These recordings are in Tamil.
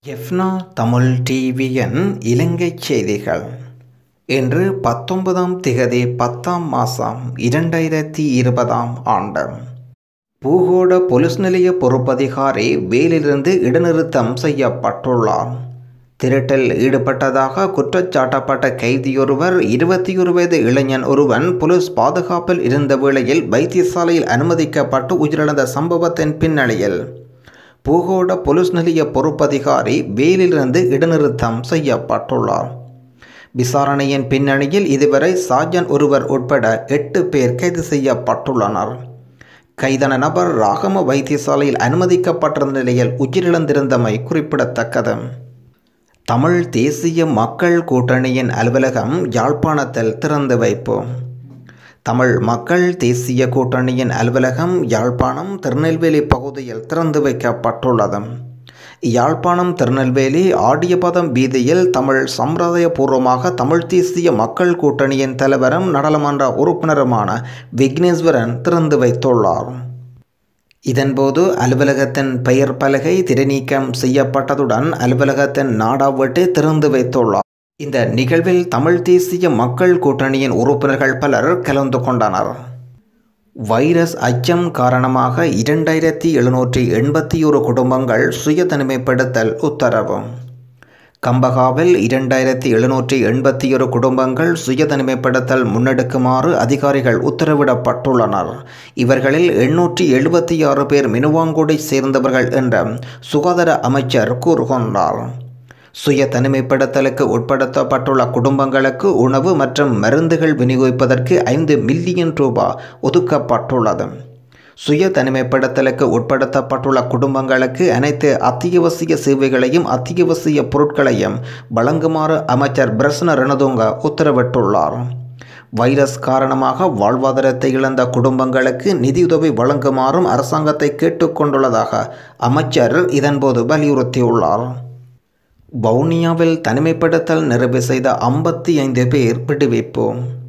எஃப்னா தமிழ் டிவியின் இலங்கைச் செய்திகள் இன்று பத்தொன்பதாம் திகதி பத்தாம் மாதம் இரண்டாயிரத்தி இருபதாம் ஆண்டு பூகோட பொலிஸ் நிலைய பொறுப்பதிகாரி வேலிலிருந்து இடைநிறுத்தம் செய்யப்பட்டுள்ளார் திருட்டில் ஈடுபட்டதாக குற்றச்சாட்டப்பட்ட கைதியொருவர் இருபத்தி ஒரு வயது இளைஞன் ஒருவன் போலீஸ் பாதுகாப்பில் இருந்த வேளையில் வைத்தியசாலையில் அனுமதிக்கப்பட்டு உயிரிழந்த சம்பவத்தின் பின்னணியில் பூகோட பொலிஸ் நிலைய பொறுப்பதிகாரி வேலிலிருந்து இடைநிறுத்தம் செய்யப்பட்டுள்ளார் விசாரணையின் பின்னணியில் இதுவரை சாஜன் ஒருவர் உட்பட எட்டு பேர் கைது செய்யப்பட்டுள்ளனர் கைதான நபர் ராகம வைத்தியசாலையில் அனுமதிக்கப்பட்டிருந்த நிலையில் உயிரிழந்திருந்தமை குறிப்பிடத்தக்கது தமிழ் தேசிய மக்கள் கூட்டணியின் அலுவலகம் யாழ்ப்பாணத்தில் திறந்து வைப்பு தமிழ் மக்கள் தேசிய கூட்டணியின் அலுவலகம் யாழ்ப்பாணம் திருநெல்வேலி பகுதியில் திறந்து வைக்கப்பட்டுள்ளது யாழ்ப்பாணம் திருநெல்வேலி ஆடியபதம் வீதியில் தமிழ் சம்பிரதாயபூர்வமாக தமிழ் தேசிய மக்கள் கூட்டணியின் தலைவரும் நாடாளுமன்ற உறுப்பினருமான விக்னேஸ்வரன் திறந்து வைத்துள்ளார் இதன்போது அலுவலகத்தின் பெயர் பலகை திரைநீக்கம் செய்யப்பட்டதுடன் அலுவலகத்தின் நாடாவட்டை திறந்து வைத்துள்ளார் இந்த நிகழ்வில் தமிழ் தேசிய மக்கள் கூட்டணியின் உறுப்பினர்கள் பலர் கலந்து கொண்டனர் வைரஸ் அச்சம் காரணமாக இரண்டாயிரத்தி எழுநூற்றி எண்பத்தி ஒரு குடும்பங்கள் சுய தனிமைப்படுத்தல் உத்தரவு கம்பகாவில் இரண்டாயிரத்தி எழுநூற்றி எண்பத்தி ஒரு குடும்பங்கள் சுய தனிமைப்படுத்தல் முன்னெடுக்குமாறு அதிகாரிகள் உத்தரவிடப்பட்டுள்ளனர் இவர்களில் எண்ணூற்றி எழுபத்தி ஆறு பேர் மினுவாங்குடி சேர்ந்தவர்கள் என்ற சுகாதார அமைச்சர் கூறுகின்றார் சுய தனிமைப்படுத்தலுக்கு உட்படுத்தப்பட்டுள்ள குடும்பங்களுக்கு உணவு மற்றும் மருந்துகள் விநியோகிப்பதற்கு ஐந்து மில்லியன் ரூபாய் ஒதுக்கப்பட்டுள்ளது சுய தனிமைப்படுத்தலுக்கு உட்படுத்தப்பட்டுள்ள குடும்பங்களுக்கு அனைத்து அத்தியாவசிய சேவைகளையும் அத்தியாவசிய பொருட்களையும் வழங்குமாறு அமைச்சர் பிரசன ரணதுங்க உத்தரவிட்டுள்ளார் வைரஸ் காரணமாக வாழ்வாதாரத்தை இழந்த குடும்பங்களுக்கு நிதியுதவி வழங்குமாறும் அரசாங்கத்தை கேட்டுக்கொண்டுள்ளதாக அமைச்சர் இதன்போது வலியுறுத்தியுள்ளார் வவுனியாவில் தனிமைப்படுத்தல் நிறைவு செய்த ஐம்பத்தி ஐந்து பேர் விடுவிப்பு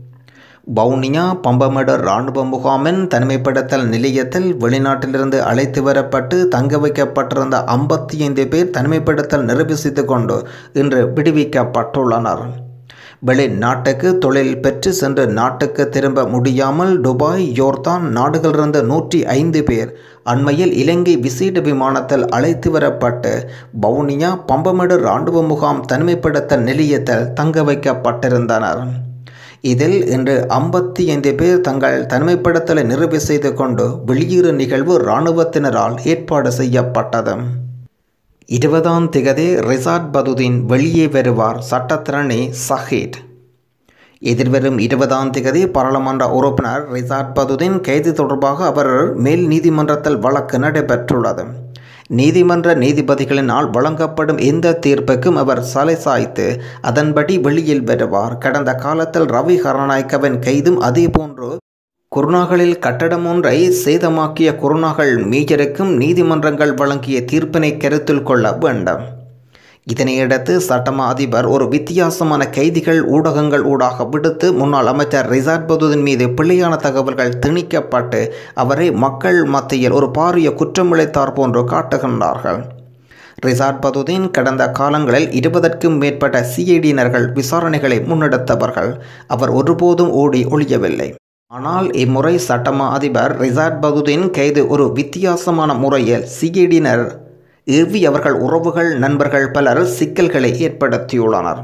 வவுனியா பம்பமேடு இராணுவ முகாமின் தனிமைப்படுத்தல் நிலையத்தில் வெளிநாட்டிலிருந்து அழைத்து வரப்பட்டு தங்க வைக்கப்பட்டிருந்த ஐம்பத்தி ஐந்து பேர் தனிமைப்படுத்தல் நிறைவு செய்து கொண்டு இன்று விடுவிக்கப்பட்டுள்ளனர் வெளிநாட்டுக்கு தொழில் பெற்று சென்று நாட்டுக்கு திரும்ப முடியாமல் துபாய் யோர்தான் நாடுகளிலிருந்து நூற்றி ஐந்து பேர் அண்மையில் இலங்கை விசேட விமானத்தில் அழைத்து வரப்பட்டு வவுனியா பம்பமேடு இராணுவ முகாம் தனிமைப்படுத்தல் நிலையத்தில் தங்க வைக்கப்பட்டிருந்தனர் இதில் இன்று ஐம்பத்தி ஐந்து பேர் தங்கள் தனிமைப்படுத்தலை நிறைவு செய்து கொண்டு வெளியேறு நிகழ்வு இராணுவத்தினரால் ஏற்பாடு செய்யப்பட்டது இருபதாம் திகதி ரிசார்ட் பதுதீன் வெளியே வருவார் சட்டத்திரணி சஹீட் எதிர்வரும் இருபதாம் திகதி பாராளுமன்ற உறுப்பினர் ரிசார்ட் பதுதீன் கைது தொடர்பாக அவர் மேல் நீதிமன்றத்தில் வழக்கு நடைபெற்றுள்ளது நீதிமன்ற நீதிபதிகளினால் வழங்கப்படும் எந்த தீர்ப்புக்கும் அவர் சலை சாய்த்து அதன்படி வெளியில் வருவார் கடந்த காலத்தில் ரவி கருணாநாயக்கவின் கைதும் அதேபோன்று குருணாகளில் கட்டடம் ஒன்றை சேதமாக்கிய குருணாகள் மேஜருக்கும் நீதிமன்றங்கள் வழங்கிய தீர்ப்பினை கருத்தில் கொள்ள வேண்டும் இதனையடுத்து சட்டமா அதிபர் ஒரு வித்தியாசமான கைதிகள் ஊடகங்கள் ஊடாக விடுத்து முன்னாள் அமைச்சர் ரிசார்ட் பதுதின் மீது பிள்ளையான தகவல்கள் திணிக்கப்பட்டு அவரை மக்கள் மத்தியில் ஒரு பாரிய குற்றமிழைத்தார் போன்று காட்டுகின்றார்கள் ரிசார்ட் பதுதீன் கடந்த காலங்களில் இருபதற்கும் மேற்பட்ட சிஐடியினர்கள் விசாரணைகளை முன்னெடுத்தவர்கள் அவர் ஒருபோதும் ஓடி ஒழியவில்லை ஆனால் இம்முறை சட்டமா அதிபர் ரிசார்ட் பதுதீன் கைது ஒரு வித்தியாசமான முறையில் சிஐடியினர் ஏவி அவர்கள் உறவுகள் நண்பர்கள் பலர் சிக்கல்களை ஏற்படுத்தியுள்ளனர்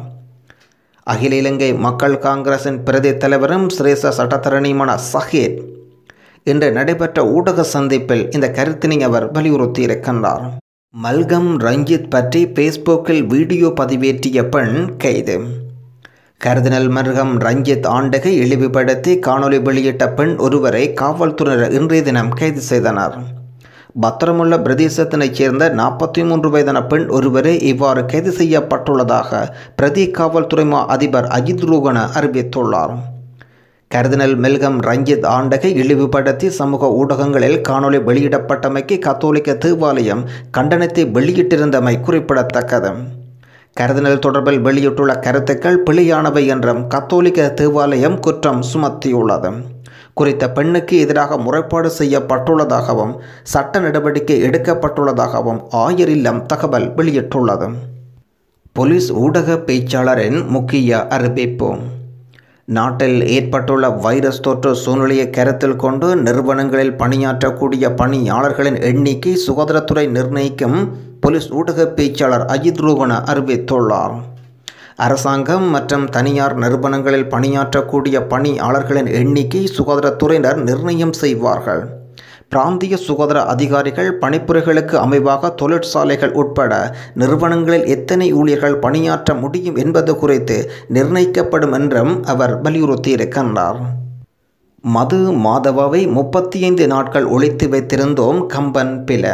அகில இலங்கை மக்கள் காங்கிரசின் பிரதி தலைவரும் சிரேச சட்டத்தரணியுமான சஹீத் இன்று நடைபெற்ற ஊடக சந்திப்பில் இந்த கருத்தினை அவர் வலியுறுத்தியிருக்கின்றார் மல்கம் ரஞ்சித் பற்றி ஃபேஸ்புக்கில் வீடியோ பதிவேற்றிய பெண் கைது கருதினல் மருகம் ரஞ்சித் ஆண்டகை இழிவுபடுத்தி காணொலி வெளியிட்ட பெண் ஒருவரை காவல்துறையினர் இன்றைய தினம் கைது செய்தனர் பத்திரமுள்ள பிரதேசத்தினைச் சேர்ந்த நாற்பத்தி மூன்று வயதான பெண் ஒருவரே இவ்வாறு கைது செய்யப்பட்டுள்ளதாக பிரதி காவல்துறை மா அதிபர் அஜித் ரூகன அறிவித்துள்ளார் கருதினல் மெல்கம் ரஞ்சித் ஆண்டகை இழிவுபடுத்தி சமூக ஊடகங்களில் காணொலி வெளியிடப்பட்டமைக்கு கத்தோலிக்க தேவாலயம் கண்டனத்தை வெளியிட்டிருந்தமை குறிப்பிடத்தக்கது கருதினல் தொடர்பில் வெளியிட்டுள்ள கருத்துக்கள் பிழையானவை என்றும் கத்தோலிக்க தேவாலயம் குற்றம் சுமத்தியுள்ளது குறித்த பெண்ணுக்கு எதிராக முறைப்பாடு செய்யப்பட்டுள்ளதாகவும் சட்ட நடவடிக்கை எடுக்கப்பட்டுள்ளதாகவும் ஆயர் இல்லம் தகவல் வெளியிட்டுள்ளது போலீஸ் ஊடக பேச்சாளரின் முக்கிய அறிவிப்பு நாட்டில் ஏற்பட்டுள்ள வைரஸ் தொற்று சூழ்நிலையை கருத்தில் கொண்டு நிறுவனங்களில் பணியாற்றக்கூடிய பணியாளர்களின் எண்ணிக்கை சுகாதாரத்துறை நிர்ணயிக்கும் போலீஸ் ஊடக பேச்சாளர் அஜித் ரூவன அறிவித்துள்ளார் அரசாங்கம் மற்றும் தனியார் நிறுவனங்களில் பணியாற்றக்கூடிய பணியாளர்களின் எண்ணிக்கை சுகாதாரத்துறையினர் நிர்ணயம் செய்வார்கள் பிராந்திய சுகாதார அதிகாரிகள் பணிப்புரைகளுக்கு அமைவாக தொழிற்சாலைகள் உட்பட நிறுவனங்களில் எத்தனை ஊழியர்கள் பணியாற்ற முடியும் என்பது குறித்து நிர்ணயிக்கப்படும் என்றும் அவர் வலியுறுத்தியிருக்கின்றார் மது மாதவாவை முப்பத்தி ஐந்து நாட்கள் ஒழித்து வைத்திருந்தோம் கம்பன் பில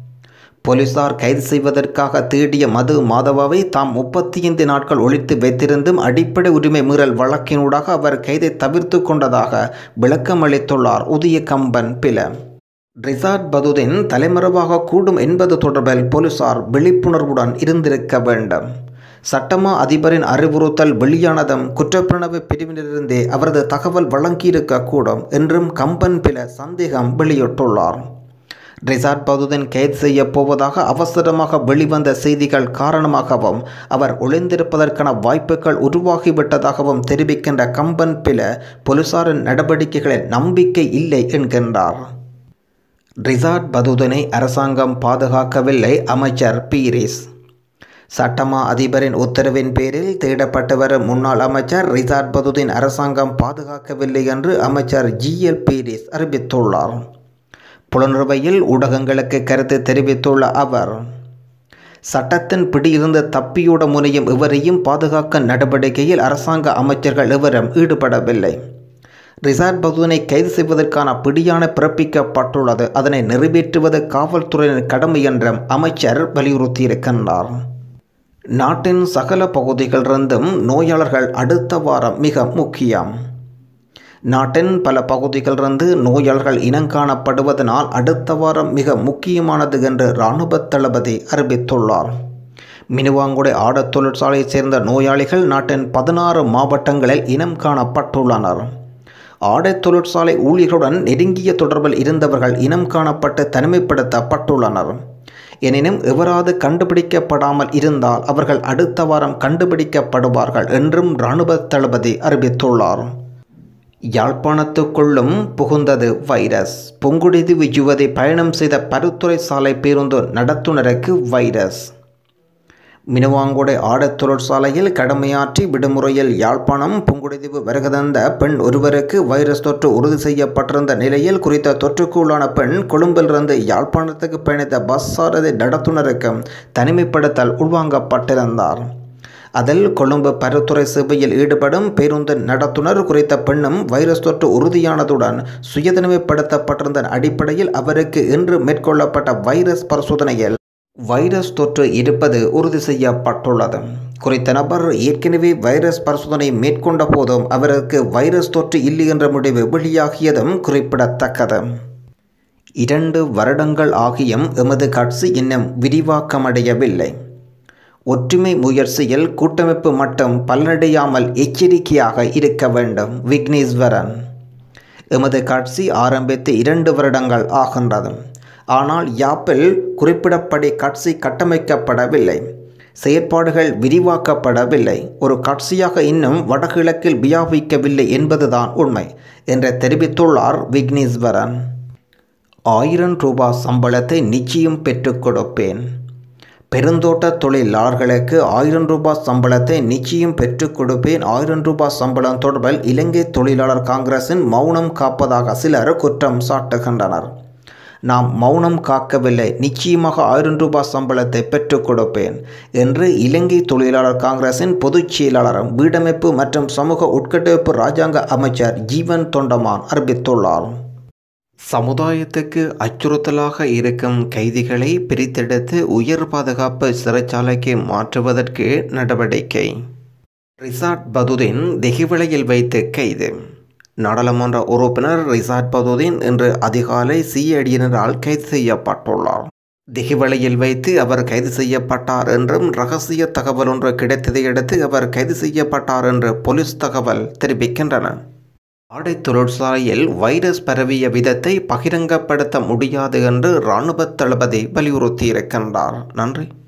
போலீசார் கைது செய்வதற்காக தேடிய மது மாதவாவை தாம் முப்பத்தி ஐந்து நாட்கள் ஒழித்து வைத்திருந்தும் அடிப்படை உரிமை மீறல் வழக்கினூடாக அவர் கைதை தவிர்த்து கொண்டதாக விளக்கம் அளித்துள்ளார் உதய கம்பன் பில ரிசார்ட் பதுதின் தலைமறைவாக கூடும் என்பது தொடர்பில் போலீசார் விழிப்புணர்வுடன் இருந்திருக்க வேண்டும் சட்டமா அதிபரின் அறிவுறுத்தல் வெளியானதும் குற்றப்பிரணவு பிரிவினரிருந்தே அவரது தகவல் வழங்கியிருக்கக்கூடும் என்றும் கம்பன் பில சந்தேகம் வெளியிட்டுள்ளார் ரிசார்ட் பதுதன் கைது செய்ய போவதாக அவசரமாக வெளிவந்த செய்திகள் காரணமாகவும் அவர் ஒளிந்திருப்பதற்கான வாய்ப்புகள் உருவாகிவிட்டதாகவும் தெரிவிக்கின்ற கம்பன் பில போலீசாரின் நடவடிக்கைகளில் நம்பிக்கை இல்லை என்கின்றார் ரிசார்ட் பதுதனை அரசாங்கம் பாதுகாக்கவில்லை அமைச்சர் பீரிஸ் சட்டமா அதிபரின் உத்தரவின் பேரில் தேடப்பட்டு வரும் முன்னாள் அமைச்சர் ரிசார்ட் பதுதின் அரசாங்கம் பாதுகாக்கவில்லை என்று அமைச்சர் ஜி எல் பீரிஸ் அறிவித்துள்ளார் புலனுறவையில் ஊடகங்களுக்கு கருத்து தெரிவித்துள்ள அவர் சட்டத்தின் பிடியிருந்து தப்பியோட முனையும் எவரையும் பாதுகாக்க நடவடிக்கையில் அரசாங்க அமைச்சர்கள் எவரும் ஈடுபடவில்லை ரிசார்ட் பகுதனை கைது செய்வதற்கான பிடியான பிறப்பிக்கப்பட்டுள்ளது அதனை நிறைவேற்றுவது காவல்துறையினர் கடமை என்றும் அமைச்சர் வலியுறுத்தியிருக்கின்றார் நாட்டின் சகல பகுதிகளிலிருந்தும் நோயாளர்கள் அடுத்த வாரம் மிக முக்கியம் நாட்டின் பல பகுதிகளிலிருந்து நோயாளர்கள் இனங்காணப்படுவதனால் அடுத்த வாரம் மிக முக்கியமானது என்று இராணுவ தளபதி அறிவித்துள்ளார் மினுவாங்குடை ஆடத் தொழிற்சாலையைச் சேர்ந்த நோயாளிகள் நாட்டின் பதினாறு மாவட்டங்களில் இனம் காணப்பட்டுள்ளனர் ஆடை தொழிற்சாலை ஊழியர்களுடன் நெருங்கிய தொடர்பில் இருந்தவர்கள் இனம் காணப்பட்டு தனிமைப்படுத்தப்பட்டுள்ளனர் எனினும் எவராது கண்டுபிடிக்கப்படாமல் இருந்தால் அவர்கள் அடுத்த வாரம் கண்டுபிடிக்கப்படுவார்கள் என்றும் இராணுவ தளபதி அறிவித்துள்ளார் யாழ்ப்பாணத்துக்குள்ளும் புகுந்தது வைரஸ் புங்குடுதீவு யுவதி பயணம் செய்த பருத்துறை சாலை பேருந்து நடத்துனருக்கு வைரஸ் மினுவாங்குடை ஆடத் தொழிற்சாலையில் கடமையாற்றி விடுமுறையில் யாழ்ப்பாணம் புங்குடுதீவு வருகதந்த பெண் ஒருவருக்கு வைரஸ் தொற்று உறுதி செய்யப்பட்டிருந்த நிலையில் குறித்த தொற்றுக்குள்ளான பெண் கொழும்பிலிருந்து யாழ்ப்பாணத்துக்கு பயணித்த பஸ் சாரதி நடத்துனருக்கும் தனிமைப்படுத்தல் உள்வாங்கப்பட்டிருந்தார் அதில் கொழும்பு பருத்துறை சேவையில் ஈடுபடும் பேருந்து நடத்துனர் குறித்த பெண்ணும் வைரஸ் தொற்று உறுதியானதுடன் சுயதனிமைப்படுத்தப்பட்டிருந்த அடிப்படையில் அவருக்கு இன்று மேற்கொள்ளப்பட்ட வைரஸ் பரிசோதனையில் வைரஸ் தொற்று இருப்பது உறுதி செய்யப்பட்டுள்ளது குறித்த நபர் ஏற்கனவே வைரஸ் பரிசோதனை மேற்கொண்ட போதும் அவருக்கு வைரஸ் தொற்று இல்லை என்ற முடிவு வெளியாகியதும் குறிப்பிடத்தக்கது இரண்டு வருடங்கள் ஆகியும் எமது கட்சி இன்னும் விரிவாக்கமடையவில்லை ஒற்றுமை முயற்சியில் கூட்டமைப்பு மட்டும் பலனடையாமல் எச்சரிக்கையாக இருக்க வேண்டும் விக்னேஸ்வரன் எமது கட்சி ஆரம்பித்து இரண்டு வருடங்கள் ஆகின்றது ஆனால் யாப்பில் குறிப்பிடப்படி கட்சி கட்டமைக்கப்படவில்லை செயற்பாடுகள் விரிவாக்கப்படவில்லை ஒரு கட்சியாக இன்னும் வடகிழக்கில் வியாபிக்கவில்லை என்பதுதான் உண்மை என்று தெரிவித்துள்ளார் விக்னேஸ்வரன் ஆயிரம் ரூபாய் சம்பளத்தை நிச்சயம் பெற்றுக் கொடுப்பேன் பெருந்தோட்ட தொழிலாளர்களுக்கு ஆயிரம் ரூபாய் சம்பளத்தை நிச்சயம் பெற்றுக் கொடுப்பேன் ஆயிரம் ரூபாய் சம்பளம் தொடர்பில் இலங்கை தொழிலாளர் காங்கிரசின் மௌனம் காப்பதாக சிலர் குற்றம் சாட்டுகின்றனர் நாம் மௌனம் காக்கவில்லை நிச்சயமாக ஆயிரம் ரூபாய் சம்பளத்தை பெற்றுக் கொடுப்பேன் என்று இலங்கை தொழிலாளர் காங்கிரசின் பொதுச் செயலாளரும் வீடமைப்பு மற்றும் சமூக உட்கட்டமைப்பு இராஜாங்க அமைச்சர் ஜீவன் தொண்டமான் அறிவித்துள்ளார் சமுதாயத்துக்கு அச்சுறுத்தலாக இருக்கும் கைதிகளை பிரித்தெடுத்து உயர் பாதுகாப்பு சிறைச்சாலைக்கு மாற்றுவதற்கு நடவடிக்கை ரிசார்ட் பதுதீன் திகிவிளையில் வைத்து கைது நாடாளுமன்ற உறுப்பினர் ரிசார்ட் பதுதீன் இன்று அதிகாலை சிஐடியினரால் கைது செய்யப்பட்டுள்ளார் திகிவளையில் வைத்து அவர் கைது செய்யப்பட்டார் என்றும் ரகசிய தகவல் ஒன்று கிடைத்ததை அடுத்து அவர் கைது செய்யப்பட்டார் என்று போலீஸ் தகவல் தெரிவிக்கின்றன ஆடை தொழிற்சாலையில் வைரஸ் பரவிய விதத்தை பகிரங்கப்படுத்த முடியாது என்று இராணுவ தளபதி வலியுறுத்தியிருக்கின்றார் நன்றி